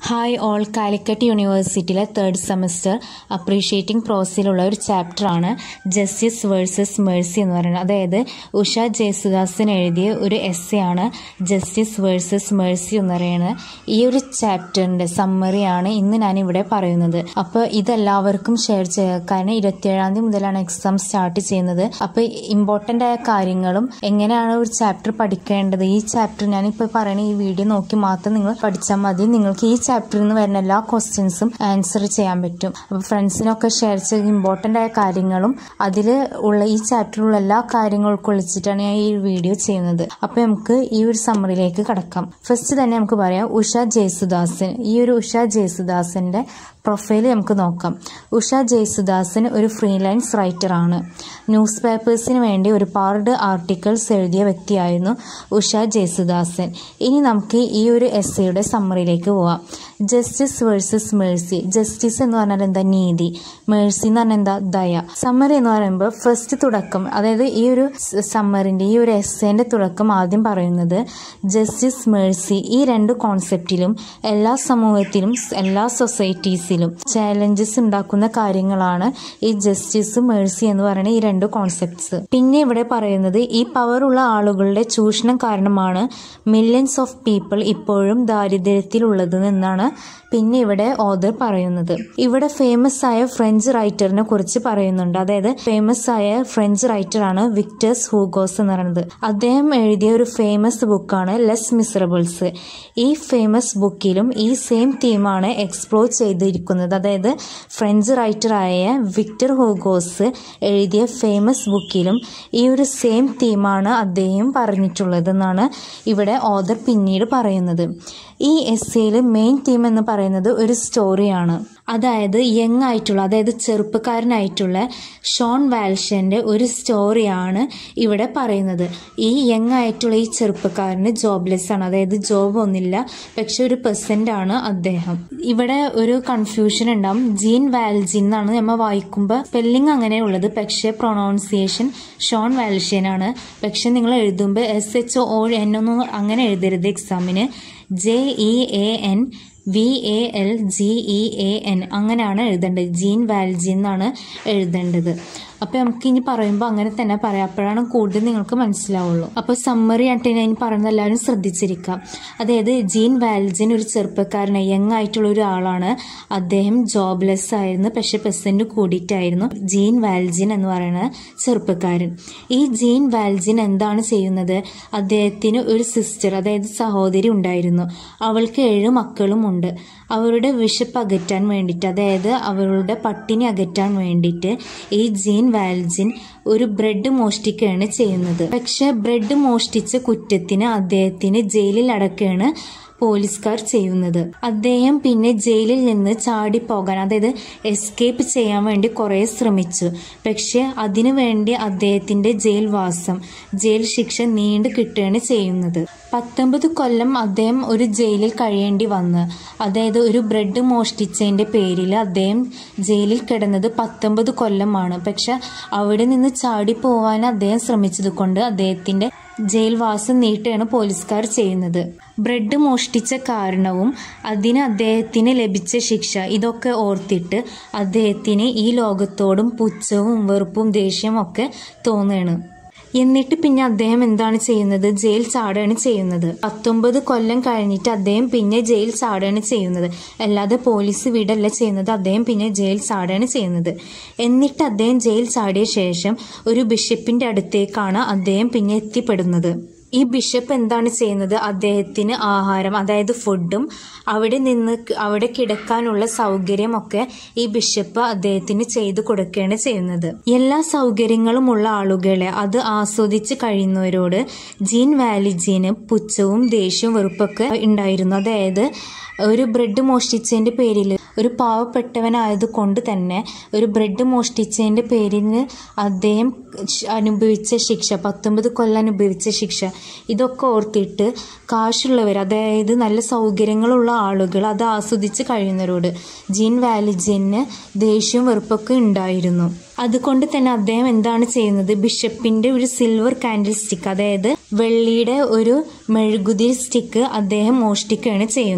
hi all Calicut യൂണിവേഴ്സിറ്റിയിലെ third semester appreciating പ്രോസിലുള്ള ഒരു ചാപ്റ്ററാണ് ജസ്റ്റിസ് വേഴ്സസ് മേഴ്സി എന്ന് പറയുന്നത് അതായത് ഉഷ ജയസുദാസൻ എഴുതിയ ഒരു എസ് ആണ് ജസ്റ്റിസ് വേഴ്സസ് മേഴ്സി എന്ന് പറയുന്നത് ഈ ഒരു ചാപ്റ്ററിൻ്റെ സമ്മറിയാണ് ഇന്ന് ഞാൻ ഇവിടെ പറയുന്നത് അപ്പോൾ ഇതെല്ലാവർക്കും ഷെയർ ചെയ്യുക കാരണം ഇരുപത്തിയേഴാം തീയതി മുതലാണ് എക്സാം സ്റ്റാർട്ട് ചെയ്യുന്നത് അപ്പോൾ ഇമ്പോർട്ടൻ്റ് ആയ കാര്യങ്ങളും എങ്ങനെയാണ് ഒരു ചാപ്റ്റർ പഠിക്കേണ്ടത് ഈ ചാപ്റ്റർ ഞാനിപ്പോൾ പറയുന്ന ഈ വീഡിയോ നോക്കി മാത്രം നിങ്ങൾ പഠിച്ചാൽ മതി നിങ്ങൾക്ക് ഈ ചാപ്റ്ററിൽ നിന്ന് വരുന്ന എല്ലാ ക്വസ്റ്റ്യൻസും ആൻസർ ചെയ്യാൻ പറ്റും അപ്പോൾ ഫ്രണ്ട്സിനൊക്കെ ഷെയർ ചെയ്ത് ഇമ്പോർട്ടൻ്റ് ആയ കാര്യങ്ങളും അതിൽ ഉള്ള ഈ ചാപ്റ്ററിലുള്ള എല്ലാ കാര്യങ്ങൾക്കും ഒളിച്ചിട്ടാണ് ഞാൻ ഈ വീഡിയോ ചെയ്യുന്നത് അപ്പോൾ നമുക്ക് ഈ ഒരു സമ്മറിയിലേക്ക് കടക്കാം ഫസ്റ്റ് തന്നെ നമുക്ക് പറയാം ഉഷ ജയസുദാസൻ ഈ ഒരു ഉഷ ജയസുദാസൻ്റെ പ്രൊഫൈൽ നമുക്ക് നോക്കാം ഉഷ ജയസുദാസൻ ഒരു ഫ്രീലാൻസ് റൈറ്റർ ആണ് ന്യൂസ് പേപ്പേഴ്സിന് വേണ്ടി ഒരുപാട് ആർട്ടിക്കിൾസ് എഴുതിയ വ്യക്തിയായിരുന്നു ഉഷ ജയസുദാസൻ ഇനി നമുക്ക് ഈ ഒരു എസ്സയുടെ സമ്മറിയിലേക്ക് പോവാം ജസ്റ്റിസ് വേഴ്സസ് മേഴ്സി ജസ്റ്റിസ് എന്ന് പറഞ്ഞാൽ എന്താ നീതി മേഴ്സി എന്ന് പറഞ്ഞാൽ എന്താ ദയ സമ്മറി എന്ന് പറയുമ്പോൾ ഫസ്റ്റ് തുടക്കം അതായത് ഈ ഒരു സമ്മറിൻ്റെ ഈ ഒരു എസ്സേൻ്റെ തുടക്കം ആദ്യം പറയുന്നത് ജസ്റ്റിസ് മേഴ്സി ഈ രണ്ട് കോൺസെപ്റ്റിലും എല്ലാ സമൂഹത്തിലും എല്ലാ സൊസൈറ്റീസിലും ചാലഞ്ചസ് ഉണ്ടാക്കുന്ന കാര്യങ്ങളാണ് ഈ ജസ്റ്റിസ് മേഴ്സി എന്ന് പറയുന്ന ഈ രണ്ട് കോൺസെപ്റ്റ്സ് പിന്നെ ഇവിടെ പറയുന്നത് ഈ പവറുള്ള ആളുകളുടെ ചൂഷണം കാരണമാണ് മില്യൺസ് ഓഫ് പീപ്പിൾ ഇപ്പോഴും ദാരിദ്ര്യത്തിലുള്ളത് എന്നാണ് പിന്നെ ഇവിടെ ഓദർ പറയുന്നത് ഇവിടെ ഫേമസ് ആയ ഫ്രഞ്ച് റൈറ്ററിനെ കുറിച്ച് പറയുന്നുണ്ട് അതായത് ഫേമസ് ആയ ഫ്രഞ്ച് റൈറ്ററാണ് വിക്ടേഴ്സ് ഹൂഗോസ് എന്ന് പറയുന്നത് അദ്ദേഹം എഴുതിയ ഒരു ഫേമസ് ബുക്കാണ് ലെസ് മിസറബിൾസ് ഈ ഫേമസ് ബുക്കിലും ഈ സെയിം തീമാണ് എക്സ്പ്ലോർ ചെയ്തിരിക്കുന്നത് അതായത് ഫ്രഞ്ച് റൈറ്ററായ വിക്ടർ ഹൂഗോസ് എഴുതിയ ഫേമസ് ബുക്കിലും ഈ ഒരു സെയിം തീമാണ് അദ്ദേഹം പറഞ്ഞിട്ടുള്ളതെന്നാണ് ഇവിടെ ഓദർ പിന്നീട് പറയുന്നത് ഈ എസ്സേയിൽ മെയിൻ തീം എന്ന് പറയുന്നത് ഒരു സ്റ്റോറിയാണ് അതായത് യങ് ആയിട്ടുള്ള അതായത് ചെറുപ്പക്കാരനായിട്ടുള്ള ഷോൺ വാൽഷൻ്റെ ഒരു സ്റ്റോറിയാണ് ഇവിടെ പറയുന്നത് ഈ യങ് ആയിട്ടുള്ള ഈ ചെറുപ്പക്കാരന് ജോബ്ലെസ് ആണ് അതായത് ജോബ് ഒന്നുമില്ല പക്ഷെ ഒരു പെർസെൻ്റ് ആണ് അദ്ദേഹം ഇവിടെ ഒരു കൺഫ്യൂഷൻ ഉണ്ടാവും ജീൻ വാൽജിൻ എന്നാണ് നമ്മൾ വായിക്കുമ്പോൾ സ്പെല്ലിംഗ് അങ്ങനെയുള്ളത് പക്ഷേ പ്രൊണൗൺസിയേഷൻ ഷോൺ വാൽഷ്യൻ ആണ് പക്ഷെ നിങ്ങൾ എഴുതുമ്പോൾ എസ് എച്ച് ഒ എൻ ഒന്നും അങ്ങനെ എഴുതരുത് എക്സാമിന് J E A N V A L G E A N അങ്ങനെയാണ് എഴുതേണ്ടത് ജീൻ വാൽജി എന്നാണ് എഴുതേണ്ടത് അപ്പോൾ നമുക്ക് ഇനി പറയുമ്പോൾ അങ്ങനെ തന്നെ പറയാം അപ്പോഴാണ് കൂടുതൽ നിങ്ങൾക്ക് മനസ്സിലാവുള്ളൂ അപ്പോൾ സമ്മറി ആയിട്ട് ഞാൻ പറയുന്നത് എല്ലാവരും ശ്രദ്ധിച്ചിരിക്കാം അതായത് ജീൻ വാൽജിൻ ഒരു ചെറുപ്പക്കാരനാണ് യങ് ആയിട്ടുള്ള ഒരാളാണ് അദ്ദേഹം ജോബ്ലെസ് ആയിരുന്നു പക്ഷെ പെർസെൻറ്റ് കൂടിയിട്ടായിരുന്നു ജീൻ വാൽജിൻ എന്ന് പറയുന്ന ചെറുപ്പക്കാരൻ ഈ ജീൻ വാൽജിൻ എന്താണ് ചെയ്യുന്നത് അദ്ദേഹത്തിന് ഒരു സിസ്റ്റർ അതായത് സഹോദരി ഉണ്ടായിരുന്നു അവൾക്ക് ഏഴ് മക്കളും ഉണ്ട് അവരുടെ വിശപ്പ് അകറ്റാൻ വേണ്ടിയിട്ട് അതായത് അവരുടെ പട്ടിണി അകറ്റാൻ വേണ്ടിയിട്ട് ഈ ജീൻ വാൽജിൻ ഒരു ബ്രെഡ് മോഷ്ടിക്കുകയാണ് ചെയ്യുന്നത് പക്ഷെ ബ്രെഡ് മോഷ്ടിച്ച കുറ്റത്തിന് അദ്ദേഹത്തിന് ജയിലിൽ അടക്കുകയാണ് പോലീസുകാർ ചെയ്യുന്നത് അദ്ദേഹം പിന്നെ ജയിലിൽ നിന്ന് ചാടിപ്പോകാൻ അതായത് എസ്കേപ്പ് ചെയ്യാൻ വേണ്ടി കുറേ ശ്രമിച്ചു പക്ഷെ അതിനു വേണ്ടി അദ്ദേഹത്തിന്റെ ജയിൽവാസം ജയിൽ ശിക്ഷ നീണ്ടു കിട്ടുകയാണ് ചെയ്യുന്നത് പത്തൊമ്പത് കൊല്ലം അദ്ദേഹം ഒരു ജയിലിൽ കഴിയേണ്ടി വന്ന് അതായത് ഒരു ബ്രെഡ് മോഷ്ടിച്ചതിൻ്റെ പേരിൽ അദ്ദേഹം ജയിലിൽ കിടന്നത് പത്തൊമ്പത് കൊല്ലമാണ് പക്ഷെ അവിടെ നിന്ന് ചാടി പോവാൻ അദ്ദേഹം ശ്രമിച്ചത് കൊണ്ട് അദ്ദേഹത്തിൻ്റെ ജയിൽവാസം നീട്ടുകയാണ് പോലീസുകാർ ചെയ്യുന്നത് ബ്രെഡ് മോഷ്ടിച്ച കാരണവും അതിന് അദ്ദേഹത്തിന് ലഭിച്ച ശിക്ഷ ഇതൊക്കെ ഓർത്തിട്ട് അദ്ദേഹത്തിന് ഈ ലോകത്തോടും പുച്ഛവും വെറുപ്പും ദേഷ്യവും ഒക്കെ തോന്നുകയാണ് എന്നിട്ട് പിന്നെ അദ്ദേഹം എന്താണ് ചെയ്യുന്നത് ജയിൽ ചാടുകയാണ് ചെയ്യുന്നത് പത്തൊമ്പത് കൊല്ലം കഴിഞ്ഞിട്ട് അദ്ദേഹം പിന്നെ ജയിൽ ചാടുകയാണ് ചെയ്യുന്നത് അല്ലാതെ പോലീസ് വിടല്ല ചെയ്യുന്നത് അദ്ദേഹം പിന്നെ ജയിൽ ചാടുകയാണ് ചെയ്യുന്നത് എന്നിട്ട് അദ്ദേഹം ജയിൽ ചാടിയ ശേഷം ഒരു ബിഷപ്പിന്റെ അടുത്തേക്കാണ് അദ്ദേഹം പിന്നെ എത്തിപ്പെടുന്നത് ഈ ബിഷപ്പ് എന്താണ് ചെയ്യുന്നത് അദ്ദേഹത്തിന് ആഹാരം അതായത് ഫുഡും അവിടെ നിന്ന് അവിടെ കിടക്കാനുള്ള സൗകര്യമൊക്കെ ഈ ബിഷപ്പ് അദ്ദേഹത്തിന് ചെയ്തു കൊടുക്കുകയാണ് ചെയ്യുന്നത് എല്ലാ സൗകര്യങ്ങളും ഉള്ള ആളുകളെ അത് ആസ്വദിച്ച് കഴിയുന്നവരോട് ജീൻ വാലിജീന് പുച്ഛവും ദേഷ്യവും വെറുപ്പൊക്കെ ഉണ്ടായിരുന്നു അതായത് ഒരു ബ്രെഡ് മോഷ്ടിച്ചതിൻ്റെ പേരിൽ ഒരു പാവപ്പെട്ടവനായത് കൊണ്ട് തന്നെ ഒരു ബ്രെഡ് മോഷ്ടിച്ചതിൻ്റെ പേരിന് അദ്ദേഹം അനുഭവിച്ച ശിക്ഷ പത്തൊമ്പത് കൊല്ലം അനുഭവിച്ച ശിക്ഷ ഇതൊക്കെ ഓർത്തിട്ട് കാശുള്ളവർ അതായത് നല്ല സൗകര്യങ്ങളുള്ള ആളുകൾ അത് ആസ്വദിച്ച് കഴിയുന്നവരോട് ജീൻ വാലിജിന് ദേഷ്യവും വെറുപ്പൊക്കെ ഉണ്ടായിരുന്നു അതുകൊണ്ട് തന്നെ അദ്ദേഹം എന്താണ് ചെയ്യുന്നത് ബിഷപ്പിന്റെ ഒരു സിൽവർ കാൻഡിൽ സ്റ്റിക്ക് അതായത് വെള്ളിയുടെ ഒരു മെഴുകുതിരി സ്റ്റിക്ക് അദ്ദേഹം മോഷ്ടിക്കുകയാണ് ചെയ്യുന്നത്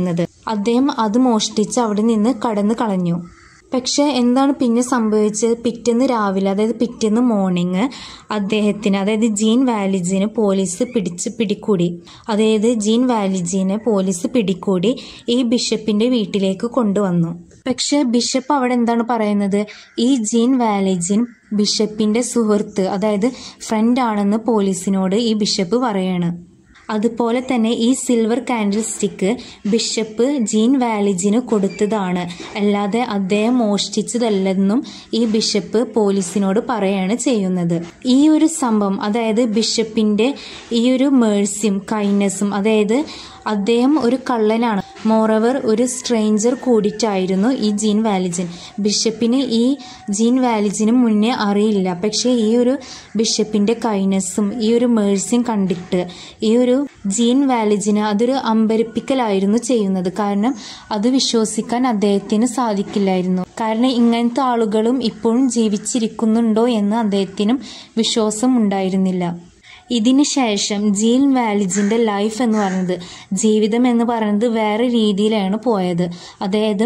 അദ്ദേഹം അത് മോഷ്ടിച്ച് അവിടെ നിന്ന് കടന്നു കളഞ്ഞു പക്ഷേ എന്താണ് പിന്നെ സംഭവിച്ചത് പിറ്റേന്ന് രാവിലെ അതായത് പിറ്റേന്ന് മോർണിംഗ് അദ്ദേഹത്തിന് അതായത് ജീൻ വാലിജിനെ പോലീസ് പിടിച്ച് പിടികൂടി അതായത് ജീൻ വാലിജിനെ പോലീസ് പിടികൂടി ഈ ബിഷപ്പിന്റെ വീട്ടിലേക്ക് കൊണ്ടുവന്നു പക്ഷെ ബിഷപ്പ് അവിടെ എന്താണ് പറയുന്നത് ഈ ജീൻ വാലിജിൻ ബിഷപ്പിന്റെ സുഹൃത്ത് അതായത് ഫ്രണ്ട് ആണെന്ന് പോലീസിനോട് ഈ ബിഷപ്പ് പറയാണ് അതുപോലെ തന്നെ ഈ silver candle stick bishop Jean വാലിജിന് കൊടുത്തതാണ് അല്ലാതെ അദ്ദേഹം മോഷ്ടിച്ചതല്ലെന്നും ഈ ബിഷപ്പ് പോലീസിനോട് പറയാണ് ചെയ്യുന്നത് ഈ ഒരു സംഭവം അതായത് ബിഷപ്പിന്റെ ഈ ഒരു മേഴ്സിയും കൈൻഡ്നസും അതായത് അദ്ദേഹം ഒരു കള്ളനാണ് മോറവർ ഒരു സ്ട്രേഞ്ചർ കൂടിയിട്ടായിരുന്നു ഈ ജീൻ വാലിജിൻ ബിഷപ്പിന് ഈ ജീൻ വാലിജിന് മുന്നേ അറിയില്ല പക്ഷേ ഈ ഒരു ബിഷപ്പിന്റെ കൈനസും ഈ ഒരു മേഴ്സിയും കണ്ടിട്ട് ഈ ഒരു ജീൻ വാലിജിന് അതൊരു അമ്പരിപ്പിക്കലായിരുന്നു ചെയ്യുന്നത് കാരണം അത് വിശ്വസിക്കാൻ അദ്ദേഹത്തിന് സാധിക്കില്ലായിരുന്നു കാരണം ഇങ്ങനത്തെ ആളുകളും ഇപ്പോഴും ജീവിച്ചിരിക്കുന്നുണ്ടോ എന്ന് അദ്ദേഹത്തിനും വിശ്വാസം ഉണ്ടായിരുന്നില്ല ഇതിന് ശേഷം ജീൻ വാലിജിന്റെ ലൈഫ് എന്ന് പറയുന്നത് ജീവിതം എന്ന് പറയുന്നത് വേറെ രീതിയിലാണ് പോയത് അതായത്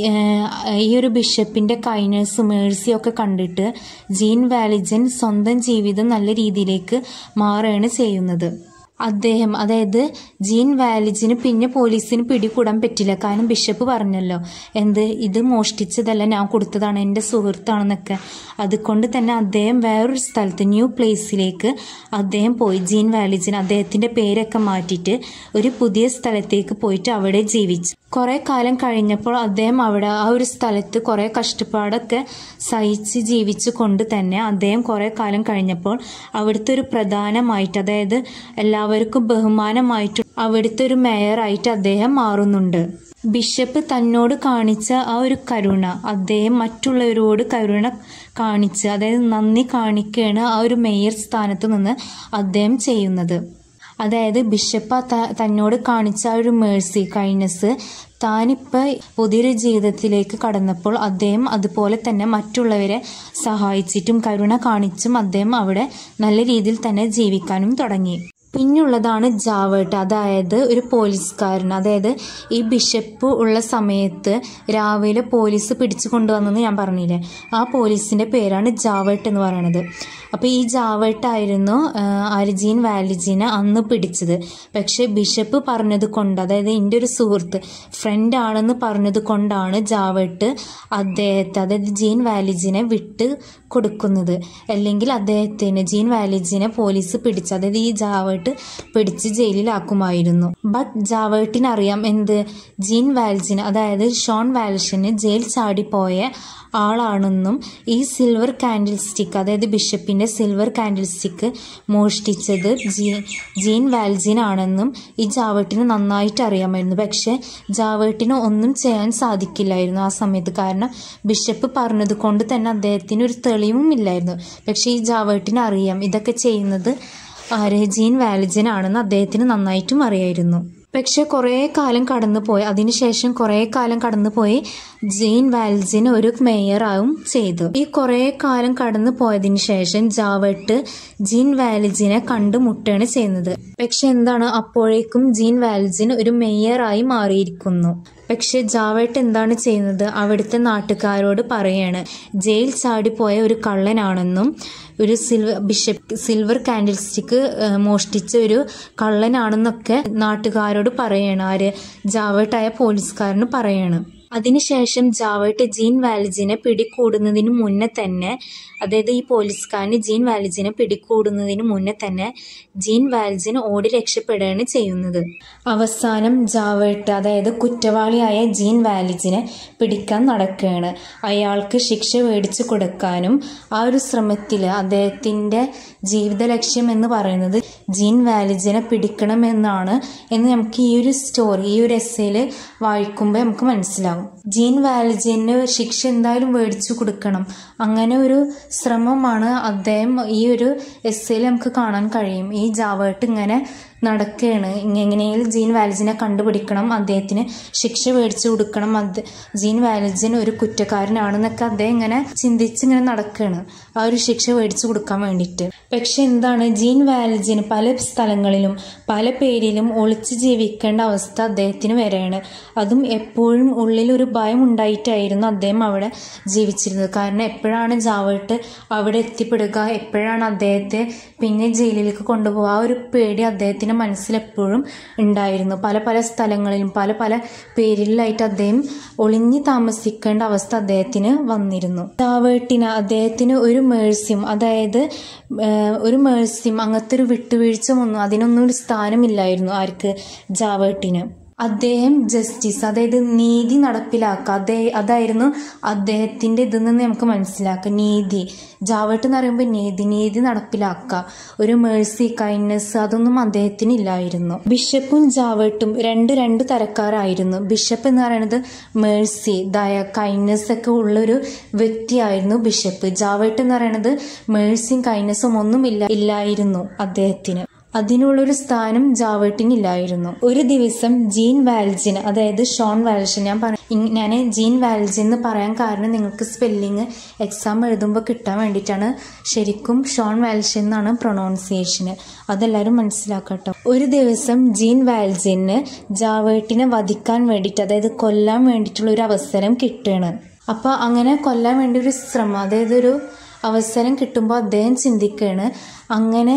ഈ ഒരു ബിഷപ്പിന്റെ കൈനേഴ്സ് മേഴ്സിയും ഒക്കെ കണ്ടിട്ട് ജീൻ വാലിജൻ സ്വന്തം ജീവിതം നല്ല രീതിയിലേക്ക് മാറുകയാണ് ചെയ്യുന്നത് അദ്ദേഹം അതായത് ജീൻ വാലിജിന് പിന്നെ പോലീസിന് പിടികൂടാൻ പറ്റില്ല കാരണം ബിഷപ്പ് പറഞ്ഞല്ലോ എന്ത് ഇത് മോഷ്ടിച്ചതല്ല ഞാൻ കൊടുത്തതാണ് എൻ്റെ സുഹൃത്താണെന്നൊക്കെ അതുകൊണ്ട് തന്നെ അദ്ദേഹം വേറൊരു സ്ഥലത്ത് ന്യൂ പ്ലേസിലേക്ക് അദ്ദേഹം പോയി ജീൻ വാലിജിന് അദ്ദേഹത്തിൻ്റെ പേരൊക്കെ മാറ്റിയിട്ട് ഒരു പുതിയ സ്ഥലത്തേക്ക് പോയിട്ട് അവിടെ ജീവിച്ചു കുറേ കാലം കഴിഞ്ഞപ്പോൾ അദ്ദേഹം അവിടെ ആ ഒരു സ്ഥലത്ത് കുറേ കഷ്ടപ്പാടൊക്കെ സഹിച്ച് ജീവിച്ചു കൊണ്ട് തന്നെ അദ്ദേഹം കുറേ കാലം കഴിഞ്ഞപ്പോൾ അവിടുത്തെ ഒരു പ്രധാനമായിട്ട് അതായത് എല്ലാവർക്കും ബഹുമാനമായിട്ട് അവിടുത്തെ ഒരു മേയറായിട്ട് അദ്ദേഹം മാറുന്നുണ്ട് ബിഷപ്പ് തന്നോട് കാണിച്ച ആ ഒരു കരുണ അദ്ദേഹം മറ്റുള്ളവരോട് കരുണ കാണിച്ച് അതായത് നന്ദി കാണിക്കുകയാണ് ആ ഒരു മേയർ സ്ഥാനത്ത് നിന്ന് അദ്ദേഹം ചെയ്യുന്നത് അതായത് ബിഷപ്പ് തന്നോട് കാണിച്ച ആ ഒരു മേഴ്സി കൈൻഡ്നസ് താനിപ്പോൾ പുതിയൊരു ജീവിതത്തിലേക്ക് കടന്നപ്പോൾ അദ്ദേഹം അതുപോലെ തന്നെ മറ്റുള്ളവരെ സഹായിച്ചിട്ടും കരുണ കാണിച്ചും അദ്ദേഹം അവിടെ നല്ല രീതിയിൽ തന്നെ ജീവിക്കാനും തുടങ്ങി പിന്നുള്ളതാണ് ജാവേട്ട് അതായത് ഒരു പോലീസുകാരൻ അതായത് ഈ ബിഷപ്പ് ഉള്ള സമയത്ത് രാവിലെ പോലീസ് പിടിച്ചു കൊണ്ടുവന്നെന്ന് ഞാൻ പറഞ്ഞില്ലേ ആ പോലീസിൻ്റെ പേരാണ് ജാവേട്ട് എന്ന് പറയുന്നത് അപ്പോൾ ഈ ജാവേട്ടായിരുന്നു അരിജീൻ വാലിജീനെ അന്ന് പിടിച്ചത് പക്ഷേ ബിഷപ്പ് പറഞ്ഞത് കൊണ്ട് അതായത് എൻ്റെ ഒരു സുഹൃത്ത് ഫ്രണ്ട് ആണെന്ന് പറഞ്ഞത് കൊണ്ടാണ് ജാവേട്ട് അദ്ദേഹത്തെ അതായത് ജീൻ വാലിജിനെ വിട്ട് കൊടുക്കുന്നത് അല്ലെങ്കിൽ അദ്ദേഹത്തിന് ജീൻ വാലിജിനെ പോലീസ് പിടിച്ച് അതായത് ഈ ജാവേട്ട് പിടിച്ച് ജയിലിലാക്കുമായിരുന്നു ബട്ട് ജാവേട്ടിന് അറിയാം എന്ത് ജീൻ വാൽജിന് അതായത് ഷോൺ വാൽഷിന് ജയിൽ ചാടിപ്പോയ ആളാണെന്നും ഈ സിൽവർ കാൻഡിൽ സ്റ്റിക്ക് അതായത് ബിഷപ്പിന്റെ സിൽവർ കാൻഡിൽ സ്റ്റിക്ക് മോഷ്ടിച്ചത് ജീ ജീൻ വാൽജിൻ ആണെന്നും ഈ ജാവേട്ടിന് നന്നായിട്ട് അറിയാമായിരുന്നു പക്ഷെ ജാവേട്ടിന് ഒന്നും ചെയ്യാൻ സാധിക്കില്ലായിരുന്നു ആ സമയത്ത് കാരണം ബിഷപ്പ് പറഞ്ഞത് കൊണ്ട് തന്നെ അദ്ദേഹത്തിന് ഒരു തെളിവും ഇല്ലായിരുന്നു പക്ഷെ ഈ ജാവേട്ടിന് അറിയാം ഇതൊക്കെ ചെയ്യുന്നത് ആര് ജീൻ വാലിജൻ ആണെന്ന് അദ്ദേഹത്തിന് നന്നായിട്ടും അറിയായിരുന്നു പക്ഷെ കുറേ കാലം കടന്നുപോയി അതിനുശേഷം കുറേ കാലം കടന്നുപോയി ജീൻ വാൽജിൻ ഒരു മേയറാവും ചെയ്തു ഈ കുറേ കാലം കടന്നു പോയതിനു ശേഷം ജാവട്ട് ജീൻ വാലിജിനെ കണ്ടുമുട്ടുകയാണ് ചെയ്യുന്നത് പക്ഷെ എന്താണ് അപ്പോഴേക്കും ജീൻ വാൽജിൻ ഒരു മേയറായി മാറിയിരിക്കുന്നു പക്ഷെ ജാവേട്ട് എന്താണ് ചെയ്യുന്നത് അവിടുത്തെ നാട്ടുകാരോട് പറയാണ് ജയിൽ ചാടിപ്പോയ ഒരു കള്ളനാണെന്നും ഒരു silver bishop silver candle stick മോഷ്ടിച്ച ഒരു കള്ളനാണെന്നൊക്കെ നാട്ടുകാരോട് പറയാണ് ആര് ജാവേട്ടായ പോലീസുകാരന് പറയാണ് അതിനുശേഷം ജാവേട്ട് ജീൻ വാലിജിനെ പിടികൂടുന്നതിന് മുന്നേ തന്നെ അതായത് ഈ പോലീസുകാരന് ജീൻ വാലിജിനെ പിടികൂടുന്നതിന് മുന്നേ തന്നെ ജീൻ വാലിജിന് ഓടി രക്ഷപ്പെടുകയാണ് ചെയ്യുന്നത് അവസാനം ജാവേട്ട് അതായത് കുറ്റവാളിയായ ജീൻ വാലിജിനെ പിടിക്കാൻ നടക്കുകയാണ് അയാൾക്ക് ശിക്ഷ മേടിച്ചു കൊടുക്കാനും ആ ഒരു ശ്രമത്തിൽ അദ്ദേഹത്തിൻ്റെ ജീവിത ലക്ഷ്യം എന്ന് പറയുന്നത് ജീൻ വാലിജിനെ പിടിക്കണമെന്നാണ് എന്ന് നമുക്ക് ഈ ഒരു സ്റ്റോറി ഈ ഒരു എസ്സേയിൽ വായിക്കുമ്പോൾ നമുക്ക് മനസ്സിലാവും ജീൻ വാലിജിന് ശിക്ഷ എന്തായാലും മേടിച്ചു കൊടുക്കണം അങ്ങനെ ഒരു ശ്രമമാണ് അദ്ദേഹം ഈ ഒരു എസ്സേയിൽ നമുക്ക് കാണാൻ കഴിയും ഈ ജാവേട്ട് ഇങ്ങനെ നടക്കുകയാണ് എങ്ങനെയെങ്കിലും ജീൻ വാലിജിനെ കണ്ടുപിടിക്കണം അദ്ദേഹത്തിന് ശിക്ഷ മേടിച്ചു കൊടുക്കണം അത് ജീൻ വാലിജിൻ ഒരു കുറ്റക്കാരനാണെന്നൊക്കെ അദ്ദേഹം ഇങ്ങനെ ചിന്തിച്ച് ഇങ്ങനെ നടക്കുകയാണ് ആ ഒരു ശിക്ഷ മേടിച്ചു കൊടുക്കാൻ വേണ്ടിയിട്ട് പക്ഷെ എന്താണ് ജീൻ വാൽജിന് പല സ്ഥലങ്ങളിലും പല പേരിലും ഒളിച്ചു ജീവിക്കേണ്ട അവസ്ഥ അദ്ദേഹത്തിന് വരെയാണ് അതും എപ്പോഴും ഉള്ളിൽ ഒരു ഭയം ഉണ്ടായിട്ടായിരുന്നു അദ്ദേഹം അവിടെ ജീവിച്ചിരുന്നത് കാരണം എപ്പോഴാണ് ജാവേട്ട് അവിടെ എത്തിപ്പെടുക എപ്പോഴാണ് അദ്ദേഹത്തെ പിന്നെ ജയിലിലേക്ക് കൊണ്ടുപോകുക ആ ഒരു പേടി അദ്ദേഹത്തിൻ്റെ മനസ്സിൽ എപ്പോഴും ഉണ്ടായിരുന്നു പല പല സ്ഥലങ്ങളിലും പല പല പേരിലായിട്ട് അദ്ദേഹം ഒളിഞ്ഞു താമസിക്കേണ്ട അവസ്ഥ അദ്ദേഹത്തിന് വന്നിരുന്നു ജാവേട്ടിന് അദ്ദേഹത്തിന് ഒരു മേഴ്സിയും അതായത് ഒരു മേഴ്സിയും അങ്ങനത്തെ ഒരു വിട്ടുവീഴ്ച ഒന്നും അതിനൊന്നും ഒരു സ്ഥാനമില്ലായിരുന്നു ആർക്ക് ജാവേട്ടിന് അദ്ദേഹം ജസ്റ്റിസ് അതായത് നീതി നടപ്പിലാക്കുക അതേ അതായിരുന്നു അദ്ദേഹത്തിൻ്റെ ഇതിൽ നിന്ന് നമുക്ക് മനസ്സിലാക്കുക നീതി ജാവേട്ട് എന്ന് പറയുമ്പോൾ നീതി നീതി നടപ്പിലാക്കുക ഒരു മേഴ്സി കൈൻഡ്നെസ് അതൊന്നും അദ്ദേഹത്തിന് ഇല്ലായിരുന്നു ബിഷപ്പും ജാവേട്ടും രണ്ട് രണ്ട് തരക്കാരായിരുന്നു ബിഷപ്പ് എന്ന് പറയുന്നത് മേഴ്സി ദയ കൈൻഡ്നെസ് ഒക്കെ ഉള്ളൊരു വ്യക്തിയായിരുന്നു ബിഷപ്പ് ജാവേട്ട് എന്ന് പറയുന്നത് മേഴ്സിയും കൈൻഡ്നെസ്സും ഒന്നും ഇല്ല ഇല്ലായിരുന്നു അദ്ദേഹത്തിന് അതിനുള്ളൊരു സ്ഥാനം ജാവേട്ടിനില്ലായിരുന്നു ഒരു ദിവസം ജീൻ വാൽജിന് അതായത് ഷോൺ വാൽജിൻ ഞാൻ പറ ഞാൻ ജീൻ വാൽജിൻ എന്ന് പറയാൻ കാരണം നിങ്ങൾക്ക് സ്പെല്ലിങ് എക്സാം എഴുതുമ്പോൾ കിട്ടാൻ വേണ്ടിയിട്ടാണ് ശരിക്കും ഷോൺ വാൽജിൻ എന്നാണ് പ്രൊണൗൺസിയേഷന് അതെല്ലാവരും മനസ്സിലാക്കട്ടോ ഒരു ദിവസം ജീൻ വാൽജിന് ജാവേട്ടിനെ വധിക്കാൻ വേണ്ടിയിട്ട് അതായത് കൊല്ലാൻ വേണ്ടിയിട്ടുള്ള ഒരു അവസരം കിട്ടുകയാണ് അപ്പോൾ അങ്ങനെ കൊല്ലാൻ വേണ്ടി ഒരു ശ്രമം അതായത് ഒരു അവസരം കിട്ടുമ്പോൾ അദ്ദേഹം ചിന്തിക്കുകയാണ് അങ്ങനെ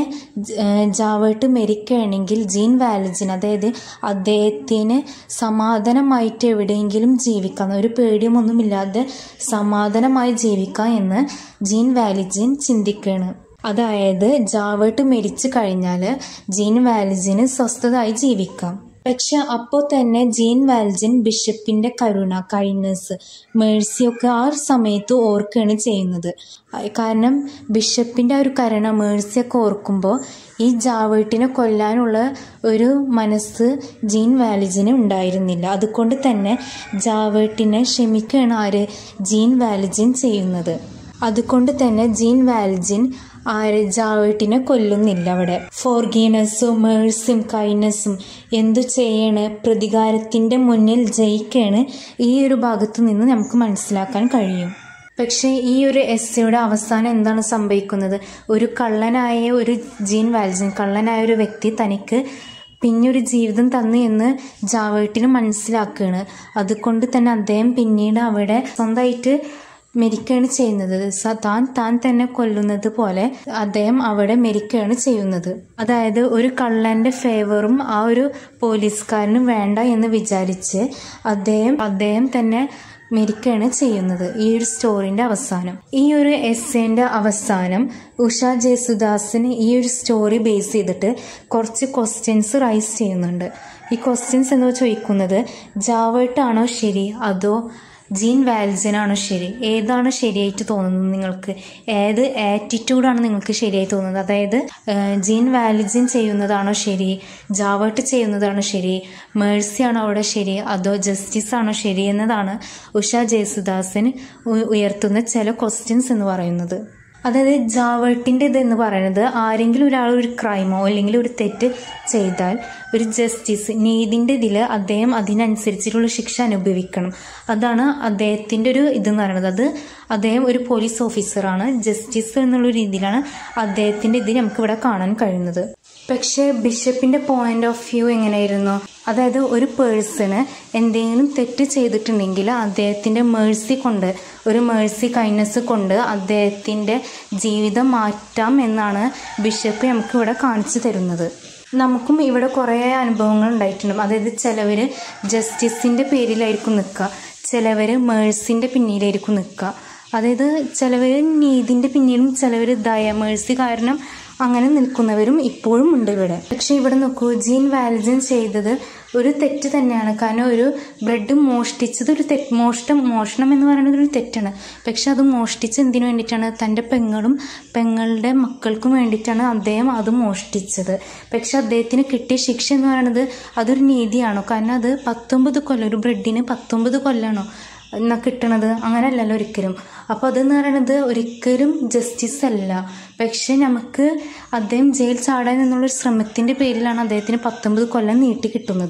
ജാവേട്ട് മരിക്കുകയാണെങ്കിൽ ജീൻ വാലജിൻ അതായത് അദ്ദേഹത്തിന് സമാധാനമായിട്ട് എവിടെയെങ്കിലും ജീവിക്കാം ഒരു പേടിയുമൊന്നുമില്ലാതെ സമാധാനമായി ജീവിക്കാം എന്ന് ജീൻ വാലിജിൻ ചിന്തിക്കുകയാണ് അതായത് ജാവേട്ട് മരിച്ചു കഴിഞ്ഞാൽ ജീൻ വാലിജിന് സ്വസ്ഥതായി ജീവിക്കാം പക്ഷെ അപ്പോൾ തന്നെ ജീൻ വാൽജിൻ ബിഷപ്പിന്റെ കരുണ കൈൻഡ്നസ് മേഴ്സിയൊക്കെ ആ ഒരു സമയത്ത് ഓർക്കുകയാണ് ചെയ്യുന്നത് കാരണം ബിഷപ്പിന്റെ ആ ഒരു കരുണ മേഴ്സിയൊക്കെ ഓർക്കുമ്പോൾ ഈ ജാവേട്ടിനെ കൊല്ലാനുള്ള ഒരു മനസ്സ് ജീൻ വാലിജിന് ഉണ്ടായിരുന്നില്ല അതുകൊണ്ട് തന്നെ ജാവേട്ടിനെ ക്ഷമിക്കുകയാണ് ആര് ജീൻ വാലിജിൻ ചെയ്യുന്നത് അതുകൊണ്ട് തന്നെ ജീൻ വാൽജിൻ ആര് ജാവേട്ടിനെ കൊല്ലുന്നില്ല അവിടെ ഫോർഗീനസും മേഴ്സും കൈനസും എന്തു ചെയ്യണ് പ്രതികാരത്തിൻ്റെ മുന്നിൽ ജയിക്കാണ് ഈ ഒരു ഭാഗത്ത് നിന്ന് നമുക്ക് മനസ്സിലാക്കാൻ കഴിയും പക്ഷേ ഈ ഒരു എസ്സയുടെ അവസാനം എന്താണ് സംഭവിക്കുന്നത് ഒരു കള്ളനായ ഒരു ജീൻ വാൽജിൻ കള്ളനായ ഒരു വ്യക്തി തനിക്ക് പിന്നൊരു ജീവിതം തന്നു എന്ന് ജാവേട്ടിന് മനസ്സിലാക്കുകയാണ് അതുകൊണ്ട് തന്നെ അദ്ദേഹം പിന്നീട് അവിടെ സ്വന്തമായിട്ട് മരിക്കുകയാണ് ചെയ്യുന്നത് താൻ താൻ തന്നെ കൊല്ലുന്നത് പോലെ അദ്ദേഹം അവിടെ മരിക്കുകയാണ് ചെയ്യുന്നത് അതായത് ഒരു കള്ളന്റെ ഫേവറും ആ ഒരു പോലീസുകാരനും വേണ്ട എന്ന് വിചാരിച്ച് അദ്ദേഹം അദ്ദേഹം തന്നെ മരിക്കുകയാണ് ചെയ്യുന്നത് ഈ ഒരു സ്റ്റോറിന്റെ അവസാനം ഈ ഒരു എസ്സേന്റെ അവസാനം ഉഷ ജയസുദാസിന് ഈ ഒരു സ്റ്റോറി ബേസ് ചെയ്തിട്ട് കുറച്ച് ക്വസ്റ്റ്യൻസ് റൈസ് ചെയ്യുന്നുണ്ട് ഈ ക്വസ്റ്റ്യൻസ് എന്ന് ചോദിക്കുന്നത് ജാവേട്ടാണോ ശരി അതോ ജീൻ വാൽജനാണോ ശരി ഏതാണ് ശരിയായിട്ട് തോന്നുന്നത് നിങ്ങൾക്ക് ഏത് ആറ്റിറ്റ്യൂഡാണ് നിങ്ങൾക്ക് ശരിയായി തോന്നുന്നത് അതായത് ജീൻ വാൽജിൻ ചെയ്യുന്നതാണോ ശരി ജാവേട്ട് ചെയ്യുന്നതാണോ ശരി മേഴ്സി ആണോ അവിടെ ശരി അതോ ജസ്റ്റിസ് ആണോ ശരി എന്നതാണ് ഉഷ ജയസുദാസൻ ഉയർത്തുന്ന ചില ക്വസ്റ്റ്യൻസ് എന്ന് പറയുന്നത് അതായത് ജാവേട്ടിൻ്റെ ഇതെന്ന് പറയുന്നത് ആരെങ്കിലും ഒരാൾ ഒരു ക്രൈമോ അല്ലെങ്കിൽ ഒരു തെറ്റ് ചെയ്താൽ ഒരു ജസ്റ്റിസ് നീതിൻ്റെ ഇതിൽ അദ്ദേഹം അതിനനുസരിച്ചിട്ടുള്ള ശിക്ഷ അനുഭവിക്കണം അതാണ് അദ്ദേഹത്തിൻ്റെ ഒരു ഇതെന്ന് പറയുന്നത് അത് അദ്ദേഹം ഒരു പോലീസ് ഓഫീസറാണ് ജസ്റ്റിസ് എന്നുള്ള രീതിയിലാണ് അദ്ദേഹത്തിൻ്റെ ഇത് നമുക്കിവിടെ കാണാൻ കഴിയുന്നത് പക്ഷേ ബിഷപ്പിൻ്റെ പോയിന്റ് ഓഫ് വ്യൂ എങ്ങനെയായിരുന്നു അതായത് ഒരു പേഴ്സണ് എന്തെങ്കിലും തെറ്റ് ചെയ്തിട്ടുണ്ടെങ്കിൽ അദ്ദേഹത്തിൻ്റെ മേഴ്സി കൊണ്ട് ഒരു മേഴ്സി കൈൻഡ്നസ് കൊണ്ട് അദ്ദേഹത്തിൻ്റെ ജീവിതം മാറ്റാം എന്നാണ് ബിഷപ്പ് നമുക്ക് ഇവിടെ കാണിച്ചു തരുന്നത് നമുക്കും ഇവിടെ കുറേ അനുഭവങ്ങൾ ഉണ്ടായിട്ടുണ്ട് അതായത് ചിലവർ ജസ്റ്റിസിൻ്റെ പേരിലായിരിക്കും നിൽക്കുക ചിലവർ മേഴ്സിൻ്റെ പിന്നിലായിരിക്കും നിൽക്കുക അതായത് ചിലവർ നീതിൻ്റെ പിന്നിലും ചിലവർ ദയ മേഴ്സി കാരണം അങ്ങനെ നിൽക്കുന്നവരും ഇപ്പോഴും ഉണ്ട് ഇവിടെ പക്ഷെ ഇവിടെ നോക്കൂ ജീൻ വാൽജിൻ ചെയ്തത് ഒരു തെറ്റ് തന്നെയാണ് കാരണം ഒരു ബ്രെഡ് മോഷ്ടിച്ചത് ഒരു തെറ്റ് മോഷ്ടം മോഷണം എന്ന് പറയുന്നത് ഒരു തെറ്റാണ് പക്ഷെ അത് മോഷ്ടിച്ച് എന്തിനു വേണ്ടിയിട്ടാണ് തൻ്റെ പെങ്ങളും പെങ്ങളുടെ മക്കൾക്കും വേണ്ടിയിട്ടാണ് അദ്ദേഹം അത് മോഷ്ടിച്ചത് പക്ഷെ അദ്ദേഹത്തിന് കിട്ടിയ ശിക്ഷ എന്ന് പറയുന്നത് അതൊരു നീതിയാണോ കാരണം അത് പത്തൊമ്പത് കൊല്ലം ഒരു ബ്രെഡിന് പത്തൊമ്പത് കൊല്ലാണോ എന്നാ കിട്ടണത് അങ്ങനെയല്ലല്ലോ ഒരിക്കലും അപ്പോൾ അതെന്ന് പറയുന്നത് ഒരിക്കലും ജസ്റ്റിസ് അല്ല പക്ഷെ നമുക്ക് അദ്ദേഹം ജയിൽ ചാടാൻ നിന്നുള്ളൊരു ശ്രമത്തിൻ്റെ പേരിലാണ് അദ്ദേഹത്തിന് പത്തൊമ്പത് കൊല്ലം നീട്ടി കിട്ടുന്നത്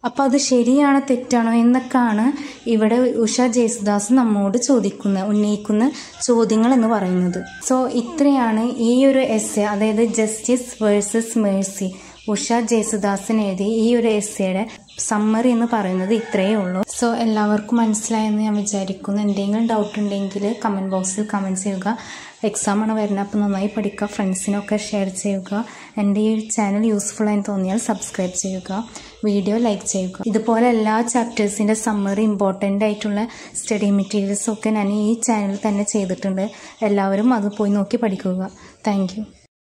അപ്പോൾ അത് ശരിയാണോ തെറ്റാണോ എന്നൊക്കെയാണ് ഇവിടെ ഉഷ ജേസുദാസ് നമ്മോട് ചോദിക്കുന്ന ഉന്നയിക്കുന്ന ചോദ്യങ്ങൾ എന്ന് പറയുന്നത് സോ ഇത്രയാണ് ഈ ഒരു എസ് അതായത് justice versus mercy Usha Jesudasan എഴുതിയ ഈ ഒരു എസ്സയുടെ സമ്മറി എന്ന് പറയുന്നത് ഇത്രയേ ഉള്ളൂ സോ എല്ലാവർക്കും മനസ്സിലായെന്ന് ഞാൻ വിചാരിക്കുന്നു എന്തെങ്കിലും ഡൗട്ട് ഉണ്ടെങ്കിൽ കമൻറ്റ് ബോക്സിൽ കമൻറ്റ് ചെയ്യുക എക്സാമാണ് വരുന്നത് അപ്പോൾ നന്നായി പഠിക്കുക ഫ്രണ്ട്സിനൊക്കെ ഷെയർ ചെയ്യുക എൻ്റെ ഈ ചാനൽ യൂസ്ഫുൾ ആയി തോന്നിയാൽ സബ്സ്ക്രൈബ് ചെയ്യുക വീഡിയോ ലൈക്ക് ചെയ്യുക ഇതുപോലെ എല്ലാ ചാപ്റ്റേഴ്സിൻ്റെ സമ്മറി ഇമ്പോർട്ടൻ്റ് ആയിട്ടുള്ള സ്റ്റഡി മെറ്റീരിയൽസൊക്കെ ഞാൻ ഈ ചാനലിൽ തന്നെ ചെയ്തിട്ടുണ്ട് എല്ലാവരും അത് പോയി നോക്കി പഠിക്കുക താങ്ക്